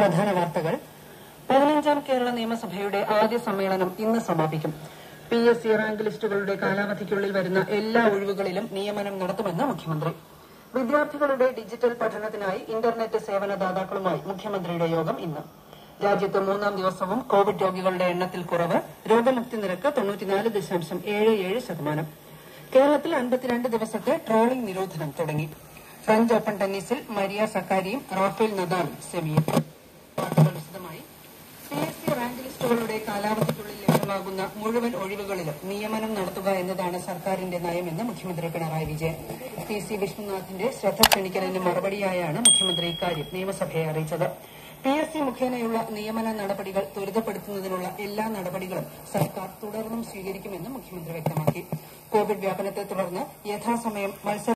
പ്രധാന വാർത്തകൾ പതിനഞ്ചാം കേരള നിയമസഭയുടെ ആദ്യ സമ്മേളനം ഇന്ന് സമാപിക്കും പി എസ് സി റാങ്ക് ലിസ്റ്റുകളുടെ കാലാവധിക്കുള്ളിൽ വരുന്ന എല്ലാ ഒഴിവുകളിലും നിയമനം നടത്തുമെന്ന് മുഖ്യമന്ത്രി വിദ്യാർത്ഥികളുടെ ഡിജിറ്റൽ പഠനത്തിനായി ഇന്റർനെറ്റ് സേവനദാതാക്കളുമായി മുഖ്യമന്ത്രിയുടെ യോഗം ഇന്ന് രാജ്യത്ത് മൂന്നാം ദിവസവും കോവിഡ് രോഗികളുടെ എണ്ണത്തിൽ കുറവ് രോഗമുക്തി നിരക്ക് തൊണ്ണൂറ്റിനാല് ദശാംശം ഏഴ് ഏഴ് ശതമാനം കേരളത്തിൽ അൻപത്തിരണ്ട് ദിവസത്തെ ട്രോളിംഗ് നിരോധനം തുടങ്ങി ഫ്രഞ്ച് ഓപ്പൺ ടെന്നീസിൽ മരിയ സക്കാരിയും റാഫേൽ നദാലും സെമിയിൽ വാർത്തകൾ വിശദമായി പി എസ് സി റാങ്ക് ലിസ്റ്റുകളുടെ കാലാവധിക്കുള്ളിൽ ലഭ്യമാകുന്ന മുഴുവൻ ഒഴിവുകളിലും നിയമനം നടത്തുക എന്നതാണ് സർക്കാരിന്റെ നയമെന്ന് മുഖ്യമന്ത്രി പിണറായി വിജയൻ പി സി വിഷ്ണുനാഥിന്റെ ശ്രദ്ധ ക്ഷണിക്കലിന് മറുപടിയായാണ് മുഖ്യമന്ത്രി ഇക്കാര്യം നിയമസഭയെ അറിയിച്ചത് പി എസ് സി മുഖേനയുള്ള നിയമന നടപടികൾ ത്വരിതപ്പെടുത്തുന്നതിനുള്ള എല്ലാ നടപടികളും സർക്കാർ തുടർന്നും സ്വീകരിക്കുമെന്നും മുഖ്യമന്ത്രി വ്യക്തമാക്കി കോവിഡ് വ്യാപനത്തെ തുടർന്ന് യഥാസമയം മത്സര